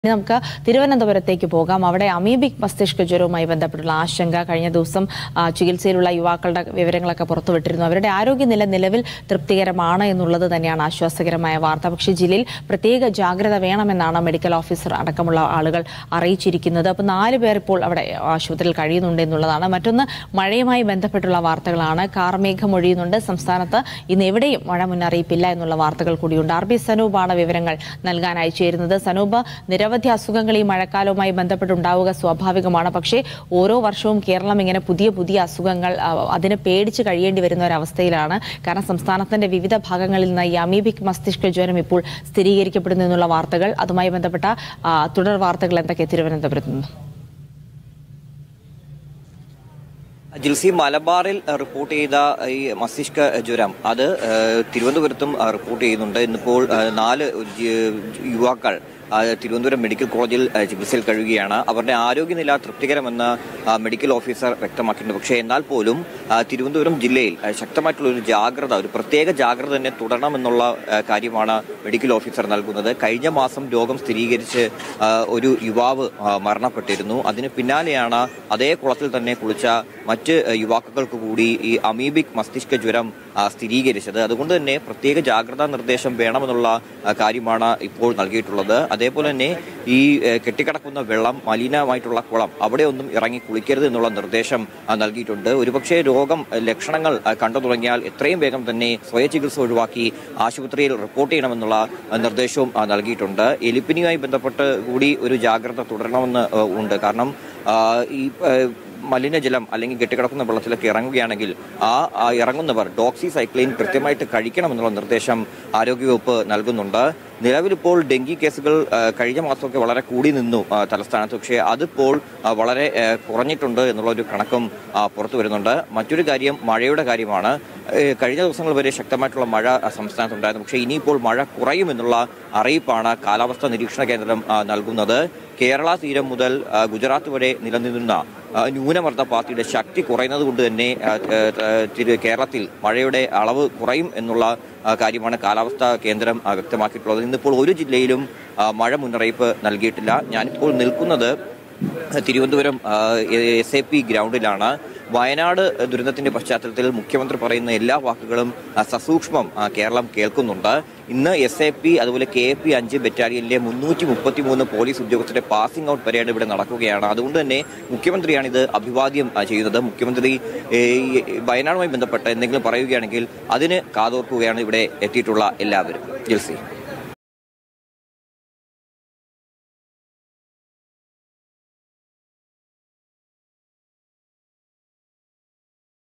ഇനി നമുക്ക് തിരുവനന്തപുരത്തേക്ക് പോകാം അവിടെ അമീബിക് മസ്തിഷ്ക ജ്വരവുമായി ബന്ധപ്പെട്ടുള്ള ആശങ്ക കഴിഞ്ഞ ദിവസം ആ, ചികിത്സയിലുള്ള യുവാക്കളുടെ വിവരങ്ങളൊക്കെ പുറത്തുവിട്ടിരുന്നു അവരുടെ ആരോഗ്യനില നിലവിൽ തൃപ്തികരമാണ് എന്നുള്ളത് തന്നെയാണ് ആശ്വാസകരമായ വാർത്ത പക്ഷേ ജില്ലയിൽ പ്രത്യേക ജാഗ്രത വേണമെന്നാണ് മെഡിക്കൽ ഓഫീസർ അടക്കമുള്ള ആളുകൾ അറിയിച്ചിരിക്കുന്നത് അപ്പോൾ നാല് പേർ ഇപ്പോൾ അവിടെ ആശുപത്രിയിൽ കഴിയുന്നുണ്ട് എന്നുള്ളതാണ് മറ്റൊന്ന് മഴയുമായി ബന്ധപ്പെട്ടുള്ള വാർത്തകളാണ് കാർമേഘം ഒഴിയുന്നുണ്ട് സംസ്ഥാനത്ത് ഇന്ന് എവിടെയും മഴ മുന്നറിയിപ്പില്ല എന്നുള്ള വാർത്തകൾ കൂടിയുണ്ട് ആർ ബി സനൂപാണ് വിവരങ്ങൾ നൽകാനായി ചേരുന്നത് സനൂപ് നിരവധി അസുഖങ്ങൾ ഈ മഴക്കാലവുമായി ബന്ധപ്പെട്ടുണ്ടാവുക സ്വാഭാവികമാണ് പക്ഷേ ഓരോ വർഷവും കേരളം ഇങ്ങനെ പുതിയ പുതിയ അസുഖങ്ങൾ ആ, അതിനെ പേടിച്ച് കഴിയേണ്ടി വരുന്ന ഒരവസ്ഥയിലാണ് കാരണം സംസ്ഥാനത്തിന്റെ വിവിധ ഭാഗങ്ങളിൽ നിന്ന് ഈ അമീബിക് മസ്തിഷ്ക ജ്വരം ഇപ്പോൾ സ്ഥിരീകരിക്കപ്പെടുന്നു എന്നുള്ള വാർത്തകൾ അതുമായി ബന്ധപ്പെട്ട ആ, തുടർ വാർത്തകൾ എന്തൊക്കെ തിരുവനന്തപുരത്ത് നിന്ന് ജിൽസി മലബാറിൽ അഹ്, റിപ്പോർട്ട് ചെയ്ത ഈ മസ്തിഷ്ക ജ്വരം അത് അഹ്, തിരുവനന്തപുരത്തും അഹ്, റിപ്പോർട്ട് ചെയ്യുന്നുണ്ട് ഇന്നിപ്പോൾ അഹ്, നാല് ജി- യുവാക്കൾ അഹ്, തിരുവനന്തപുരം മെഡിക്കൽ കോളേജിൽ അഹ്, ചികിത്സയിൽ കഴിയുകയാണ് അവരുടെ ആരോഗ്യനില തൃപ്തികരമെന്ന് അഹ്, മെഡിക്കൽ ഓഫീസർ വ്യക്തമാക്കിയിട്ടുണ്ട് പക്ഷേ എന്നാൽ പോലും അഹ്, തിരുവനന്തപുരം ജില്ലയിൽ അഹ്, ശക്തമായിട്ടുള്ള ഒരു ജാഗ്രത ഒരു പ്രത്യേക ജാഗ്രത തന്നെ തുടരണമെന്നുള്ള അഹ്, കാര്യമാണ് മെഡിക്കൽ ഓഫീസർ നൽകുന്നത് കഴിഞ്ഞ മാസം രോഗം സ്ഥിരീകരിച്ച് അഹ്, ഒരു യുവാവ് അഹ്, മരണപ്പെട്ടിരുന്നു അതിന് പിന്നാലെയാണ് അതേ കുളത്തിൽ തന്നെ കുളിച്ച മറ്റ് അഹ്, യുവാക്കൾക്ക് കൂടി ഈ അമീബിക് മസ്തിഷ്ക ജ്വരം ആ, സ്ഥിരീകരിച്ചത് അതുകൊണ്ട് തന്നെ പ്രത്യേക ജാഗ്രതാ നിർദ്ദേശം വേണമെന്നുള്ള ആ, കാര്യമാണ് ഇപ്പോൾ നൽകിയിട്ടുള്ളത് അതേപോലെ തന്നെ ഈ ഏഹ്, കെട്ടിക്കിടക്കുന്ന വെള്ളം മലിനമായിട്ടുള്ള കുളം അവിടെ ഒന്നും ഇറങ്ങി കുളിക്കരുത് എന്നുള്ള നിർദ്ദേശം ആ, നൽകിയിട്ടുണ്ട് ഒരുപക്ഷെ രോഗം ഏഹ്, ലക്ഷണങ്ങൾ ആ, കണ്ടു തുടങ്ങിയാൽ എത്രയും വേഗം തന്നെ സ്വയ ചികിത്സ ഒഴിവാക്കി ആശുപത്രിയിൽ റിപ്പോർട്ട് ചെയ്യണമെന്നുള്ള ആ, നിർദ്ദേശവും ആ, നൽകിയിട്ടുണ്ട് എലിപ്പനിയുമായി ബന്ധപ്പെട്ട് കൂടി ഒരു ജാഗ്രത തുടരണമെന്ന് ആ, ഉണ്ട് കാരണം ആ, ഈ ഏഹ്, മലിനജലം അല്ലെങ്കിൽ കെട്ടിക്കിടക്കുന്ന വെള്ളത്തിലൊക്കെ ഇറങ്ങുകയാണെങ്കിൽ ആ ആ ഇറങ്ങുന്നവർ ഡോക്സി സൈക്ലിൻ കൃത്യമായിട്ട് കഴിക്കണമെന്നുള്ള നിർദ്ദേശം ആരോഗ്യവകുപ്പ് നൽകുന്നുണ്ട് നിലവിലിപ്പോൾ ഡെങ്കി കേസുകൾ ആ, കഴിഞ്ഞ മാസമൊക്കെ വളരെ കൂടി നിന്നു ആ, തലസ്ഥാനത്ത് പക്ഷേ അതിപ്പോൾ ആ, വളരെ ആ, കുറഞ്ഞിട്ടുണ്ട് എന്നുള്ള ഒരു കണക്കും ആ, പുറത്തു വരുന്നുണ്ട് മറ്റൊരു കാര്യം മഴയുടെ കാര്യമാണ് ഏ, കഴിഞ്ഞ ദിവസങ്ങൾ വരെ ശക്തമായിട്ടുള്ള മഴ ആ, സംസ്ഥാനത്തുണ്ടായിരുന്നു പക്ഷേ ഇനിയിപ്പോൾ മഴ കുറയുമെന്നുള്ള അറിയിപ്പാണ് കാലാവസ്ഥാ നിരീക്ഷണ കേന്ദ്രം ആ, നൽകുന്നത് കേരള തീരം മുതൽ ആ, ഗുജറാത്ത് വരെ നിലനിന്നിരുന്ന ആ, ന്യൂനമർദ്ദ പാത്തിയുടെ ശക്തി കുറയുന്നത് കൊണ്ട് തന്നെ ആ, ആ, ആ, തിരു- കേരളത്തിൽ മഴയുടെ അളവ് കുറയും എന്നുള്ള ആ, കാര്യമാണ് കാലാവസ്ഥാ കേന്ദ്രം ആ, വ്യക്തമാക്കിയിട്ടുള്ളത് ഇന്നിപ്പോൾ ഒരു ജില്ലയിലും ആ, മഴ മുന്നറിയിപ്പ് നൽകിയിട്ടില്ല ഞാനിപ്പോൾ നിൽക്കുന്നത് തിരുവനന്തപുരം എസ് എ പി ഗ്രൗണ്ടിലാണ് വയനാട് ദുരന്തത്തിന്റെ പശ്ചാത്തലത്തിൽ മുഖ്യമന്ത്രി പറയുന്ന എല്ലാ വാക്കുകളും ആ, സസൂക്ഷ്മം ആ, കേരളം കേൾക്കുന്നുണ്ട് ഇന്ന് എസ് എ പി അതുപോലെ കെ എ പി അഞ്ച് ബറ്റാലിയനിലെ മുന്നൂറ്റി മുപ്പത്തി മൂന്ന് പോലീസ് ഉദ്യോഗസ്ഥരുടെ പാസിംഗ് ഔട്ട് പരേഡ് ഇവിടെ നടക്കുകയാണ് അതുകൊണ്ട് തന്നെ മുഖ്യമന്ത്രിയാണ് ഇത് അഭിവാദ്യം ആ, ചെയ്യുന്നത് മുഖ്യമന്ത്രി ഏ, ഈ വയനാടുമായി ബന്ധപ്പെട്ട് എന്തെങ്കിലും പറയുകയാണെങ്കിൽ അതിന് കാതോർക്കുകയാണ് ഇവിടെ എത്തിയിട്ടുള്ള എല്ലാവരും ജിൽസി